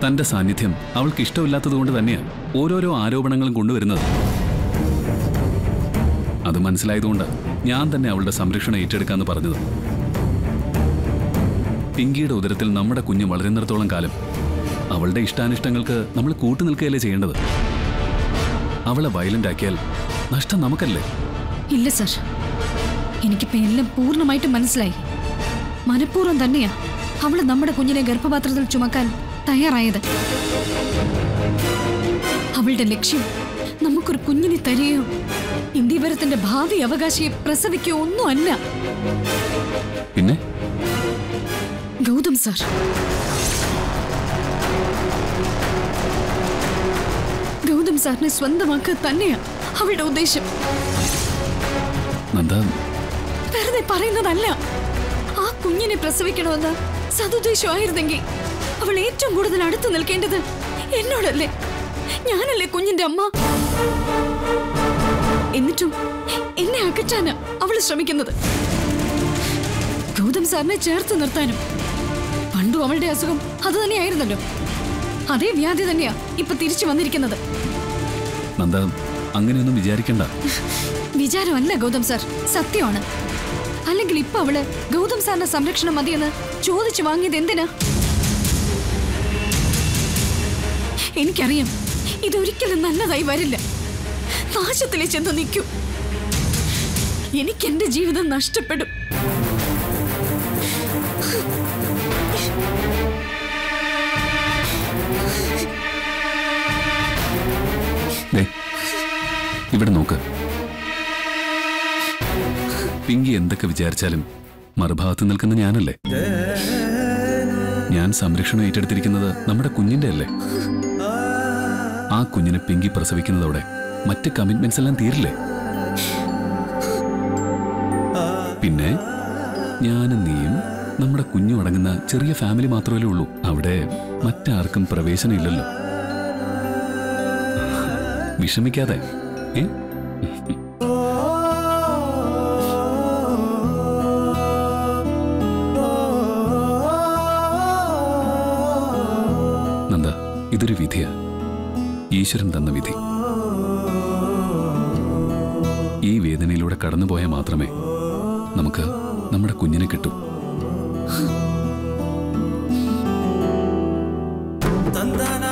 തന്റെ സാന്നിധ്യം അവൾക്ക് ഇഷ്ടമില്ലാത്തതുകൊണ്ട് തന്നെയാണ് ഓരോരോ ആരോപണങ്ങളും കൊണ്ടുവരുന്നത് അത് മനസ്സിലായതുകൊണ്ട് ഞാൻ തന്നെ അവളുടെ സംരക്ഷണം ഏറ്റെടുക്കാന്ന് പറഞ്ഞത് പിങ്കിയുടെ ഉദരത്തിൽ നമ്മുടെ കുഞ്ഞ് വളരുന്നിടത്തോളം കാലം അവളുടെ ഇഷ്ടാനിഷ്ടങ്ങൾക്ക് നമ്മൾ കൂട്ടുനിൽക്കുകയല്ലേ ചെയ്യേണ്ടത് അവളെ വയലന്റ് ആക്കിയാൽ നഷ്ടം നമുക്കല്ലേ ഇല്ല സർ എനിക്കിപ്പോ എല്ലാം പൂർണ്ണമായിട്ട് മനസ്സിലായി മനഃപൂർവ്വം തന്നെയാ അവള് നമ്മുടെ കുഞ്ഞിനെ ഗർഭപാത്രത്തിൽ ചുമക്കാൻ തയ്യാറായത് അവളുടെ ലക്ഷ്യം നമുക്കൊരു കുഞ്ഞിനെ തരികയോ ഇന്ത്യവരത്തിന്റെ ഭാവി അവകാശിയെ പ്രസവിക്കുകയോ ഒന്നും അല്ല പിന്നെ ഗൗതം സർ ഗൗതം സാറിനെ സ്വന്തമാക്കുക തന്നെയാ അവളുടെ ഉദ്ദേശം നന്ദ വെറുതെ പറയുന്നതല്ല ആ കുഞ്ഞിനെ പ്രസവിക്കണമെന്ന് സതുദ്ദേശമായിരുന്നെങ്കിൽ അവൾ ഏറ്റവും കൂടുതൽ അടുത്ത് നിൽക്കേണ്ടത് എന്നോടല്ലേ ഞാനല്ലേ കുഞ്ഞിന്റെ അമ്മ എന്നിട്ടും എന്നെ അകറ്റാന് അവൾ ശ്രമിക്കുന്നത് ഗൗതം സാറിനെ ചേർത്ത് നിർത്താനും പണ്ടും അവളുടെ അസുഖം അത് തന്നെയായിരുന്നല്ലോ അതേ വ്യാധി തന്നെയാ ഇപ്പൊ തിരിച്ചു വന്നിരിക്കുന്നത് നന്ദ അങ്ങനെയൊന്നും വിചാരിക്കണ്ട വിചാരമല്ല ഗൗതം സാർ സത്യമാണ് അല്ലെങ്കിൽ ഇപ്പൊ അവള് ഗൗതം സാറിന്റെ സംരക്ഷണം മതിയെന്ന് ചോദിച്ചു വാങ്ങിയത് എന്തിനാ എനിക്കറിയാം ഇതൊരിക്കലും നല്ലതായി വരില്ല നാശത്തിലെ ചെന്ന് നിൽക്കും എനിക്ക് എന്റെ ജീവിതം നഷ്ടപ്പെടും ദേ, ഇവിടെ നോക്ക് പിങ്കി എന്തൊക്കെ വിചാരിച്ചാലും മറുഭാഗത്ത് നിൽക്കുന്ന ഞാനല്ലേ ഞാൻ സംരക്ഷണം ഏറ്റെടുത്തിരിക്കുന്നത് നമ്മുടെ കുഞ്ഞിന്റെ അല്ലേ ആ കുഞ്ഞിനെ പിങ്കി പ്രസവിക്കുന്നതോടെ മറ്റ് കമ്മിറ്റ്മെന്റ്സ് എല്ലാം തീരില്ലേ പിന്നെ ഞാനും നീയും നമ്മുടെ കുഞ്ഞു അടങ്ങുന്ന ചെറിയ ഫാമിലി മാത്രമല്ലേ ഉള്ളൂ അവിടെ മറ്റാർക്കും പ്രവേശനം ഇല്ലല്ലോ വിഷമിക്കാതെ ഏ നന്ദ ഇതൊരു വിധിയാ ഈശ്വരൻ തന്ന വിധി ഈ വേദനയിലൂടെ കടന്നുപോയാൽ മാത്രമേ നമുക്ക് നമ്മുടെ കുഞ്ഞിനെ കിട്ടൂ തന്തന